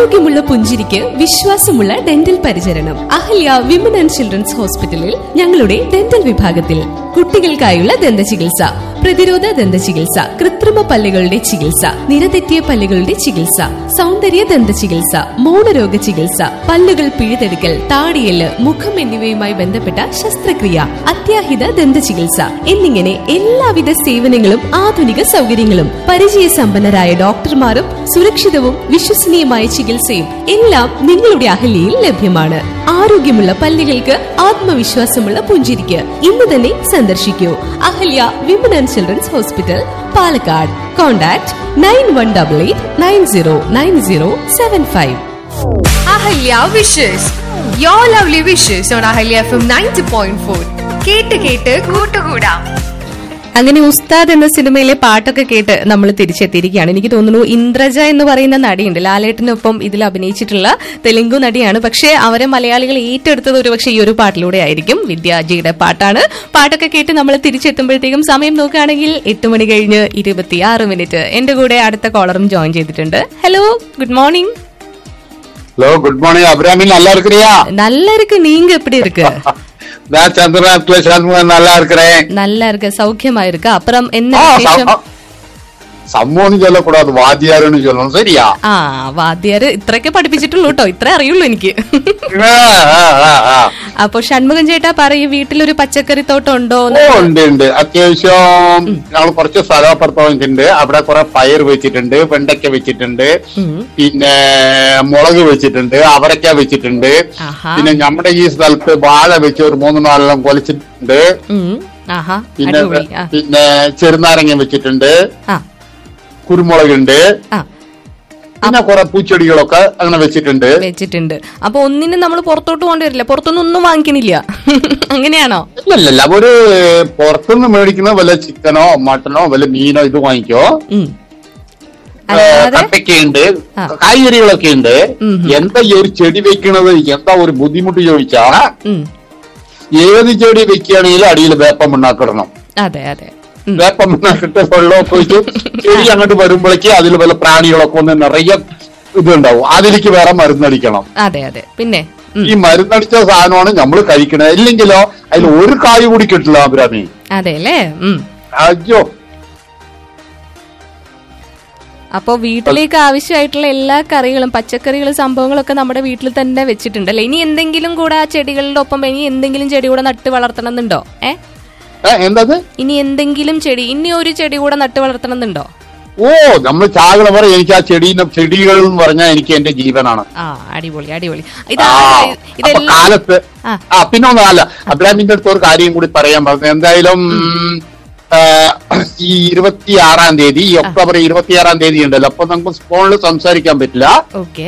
ആരോഗ്യമുള്ള പുഞ്ചിരിക്ക് വിശ്വാസമുള്ള ഡെന്റൽ പരിചരണം അഹല്യ വിമൻ ആൻഡ് ചിൽഡ്രൻസ് ഹോസ്പിറ്റലിൽ ഞങ്ങളുടെ ഡെന്റൽ വിഭാഗത്തിൽ കുട്ടികൾക്കായുള്ള ദന്ത ചികിത്സ പ്രതിരോധ ദന്ത ചികിത്സ കൃത്രിമ പല്ലുകളുടെ ചികിത്സ നിരതെറ്റിയ പല്ലുകളുടെ ചികിത്സ സൗന്ദര്യ ദന്ത ചികിത്സ മൗനരോഗ ചികിത്സ പല്ലുകൾ പിഴുതെടുക്കൽ താടിയല് മുഖം എന്നിവയുമായി ബന്ധപ്പെട്ട ശസ്ത്രക്രിയ അത്യാഹിത ദന്ത ചികിത്സ എന്നിങ്ങനെ എല്ലാവിധ സേവനങ്ങളും ആധുനിക സൗകര്യങ്ങളും പരിചയസമ്പന്നരായ ഡോക്ടർമാരും സുരക്ഷിതവും വിശ്വസനീയമായ ചികിത്സയും എല്ലാം നിങ്ങളുടെ അഹല്യയിൽ ലഭ്യമാണ് ആരോഗ്യമുള്ള പല്ലുകൾക്ക് ആത്മവിശ്വാസമുള്ള പുഞ്ചിരിക്ക് ഇന്ന് തന്നെ സന്ദർശിക്കൂ Ahalya women and children's hospital Palakkad contact nine one double eight nine zero nine zero seven five Ahalya wishes you lovely wishes on Ahalya F M ninety point four കേട്ട് കേട്ട് കൂട്ടുകൂടാം അങ്ങനെ ഉസ്താദ് എന്ന സിനിമയിലെ പാട്ടൊക്കെ കേട്ട് നമ്മൾ തിരിച്ചെത്തിയിരിക്കുകയാണ് എനിക്ക് തോന്നുന്നു ഇന്ദ്രജ എന്ന് പറയുന്ന നടിയുണ്ട് ലാലേട്ടനൊപ്പം ഇതിൽ അഭിനയിച്ചിട്ടുള്ള തെലുങ്കു നടിയാണ് പക്ഷേ അവരെ മലയാളികൾ ഏറ്റെടുത്തത് ഒരു പക്ഷേ ഈ ഒരു പാട്ടിലൂടെ ആയിരിക്കും വിദ്യാജിയുടെ പാട്ടാണ് പാട്ടൊക്കെ കേട്ട് നമ്മൾ തിരിച്ചെത്തുമ്പോഴത്തേക്കും സമയം നോക്കുകയാണെങ്കിൽ എട്ട് മണി കഴിഞ്ഞ് ഇരുപത്തിയാറ് മിനിറ്റ് എന്റെ കൂടെ അടുത്ത കോളറും ജോയിൻ ചെയ്തിട്ടുണ്ട് hello good morning hello good morning Abirami நல்லா இருக்கிறியா നല്ല இருக்கு நீங்க எப்படி இருக்கு நான் சந்திரநாத்ல சண்முகம் நல்லா இருக்கிறேன் நல்லா இருக்கு சௌக்கியமா இருக்கு அப்புறம் என்ன ஆ, விசேஷம் சம்- சம்மோன்னு சொல்லக்கூடாது வாத்தியாருன்னு சொல்லணும் சரியா ആ വാദ്യാര് ഇത്രയൊക്കെ പഠിപ്പിച്ചിട്ടുള്ളൂ കേട്ടോ ഇത്ര അറിയുള്ളൂ എനിക്ക് ആ, ആ, ആ, ആ. അപ്പൊ ഷൺമുഖം ചേട്ടാ പറയൂ വീട്ടിലൊരു പച്ചക്കറി തോട്ടം ഉണ്ടോ ഓ ഉണ്ട് ഉണ്ട് അത്യാവശ്യം ഞങ്ങൾ കുറച്ച് സ്ഥലം അപ്പുറത്ത് വാങ്ങിച്ചിട്ടുണ്ട് അവിടെ കുറെ പയർ വെച്ചിട്ടുണ്ട് വെണ്ടയ്ക്ക വെച്ചിട്ടുണ്ട് പിന്നെ മുളക് വെച്ചിട്ടുണ്ട് അവരക്ക വെച്ചിട്ടുണ്ട് ആഹാ. പിന്നെ നമ്മുടെ ഈ സ്ഥലത്ത് വാഴ വെച്ച് ഒരു മൂന്ന് നാലെണ്ണം കൊലച്ചിട്ടുണ്ട് ഉം. ആഹാ പിന്നെ അടിപൊളി ആ പിന്നെ ചെറുനാരങ്ങ വെച്ചിട്ടുണ്ട് ആ കുരുമുളകുണ്ട് ആ പിന്നെ കുറെ പൂച്ചെടികളൊക്കെ അങ്ങനെ വെച്ചിട്ടുണ്ട് വെച്ചിട്ടുണ്ട് അപ്പൊ ഒന്നിനും നമ്മൾ പുറത്തോട്ട് പോകേണ്ടി വരില്ല പുറത്തൊന്നും ഒന്നും വാങ്ങിക്കണില്ല അങ്ങനെയാണോ ഇല്ലല്ല ഒരു പുറത്തുനിന്ന് മേടിക്കുന്ന വല്ല ചിക്കനോ മട്ടനോ വല്ല മീനോ ഇത് വാങ്ങിക്കോ ഉം. ഏ, അല്ലാതെ കപ്പയ്ക്കുണ്ട് ആ. കായ്കറികളൊക്കെ ഉണ്ട് ഉം. എന്താ ഈ ഒരു ചെടി വെക്കണത് എന്താ ഒരു ബുദ്ധിമുട്ട് ചോദിച്ചാ ഉം. ഏത് ചെടി വെക്കുകയാണെങ്കിലും അടിയിൽ വേപ്പം മണ്ണാക്കിടണം അതെ അതെ ഉം. വേപ്പം മണ്ണാക്കിട്ട് വെള്ളമൊക്കെ ഒഴിച്ച് ചെടി അങ്ങോട്ട് വരുമ്പോഴേക്ക് അതിൽ വല്ല പ്രാണികളൊക്കെ ഒന്ന് നിറയെ ഇതുണ്ടാവും അതിലേക്ക് വേറെ മരുന്നടിക്കണം അതെ അതെ പിന്നെ ഉം. ഈ മരുന്നടിച്ച സാധനമാണ് നമ്മൾ കഴിക്കണത് ഇല്ലെങ്കിലോ അതിൽ ഒരു കായ് കൂടി കിട്ടില്ല അഭിരാമി അതെ അല്ലേ ഉം അയ്യോ അപ്പൊ വീട്ടിലേക്ക് ആവശ്യമായിട്ടുള്ള എല്ലാ കറികളും പച്ചക്കറികളും സംഭവങ്ങളൊക്കെ നമ്മുടെ വീട്ടിൽ തന്നെ വെച്ചിട്ടുണ്ടല്ലേ ഇനി എന്തെങ്കിലും കൂടെ ആ ചെടികളുടെ ഒപ്പം ഇനി എന്തെങ്കിലും ചെടി കൂടെ നട്ട് വളർത്തണം എന്നുണ്ടോ ഏ ഏ, എന്തത് ഇനി എന്തെങ്കിലും ചെടി ഇനി ഒരു ചെടി കൂടെ നട്ട് വളർത്തണം എന്നുണ്ടോ ഓ നമ്മൾ ചാകണ പറ എനിക്ക് ആ ചെടീനെ ചെടികൾ എന്ന് പറഞ്ഞാൽ എനിക്ക് എന്റെ ജീവനാണ് ആ അടിപൊളി അടിപൊളി ആ, ഇതാ അപ്പൊ ഇതെല്ലാം കാലത്ത് ആ. ആ പിന്നെ ഒന്നല്ല അബ്രാമിന്റെ അടുത്ത് ഒരു കാര്യം കൂടി പറയാൻ പറഞ്ഞു എന്തായാലും ആ, ഈ ഇരുപത്തി ആറാം തീയതി ഈ ഒക്ടോബർ ഇരുപത്തി ആറാം തീയതി ഉണ്ടല്ലോ അപ്പൊ നമുക്ക് ഫോണിൽ സംസാരിക്കാൻ പറ്റില്ല ഓക്കെ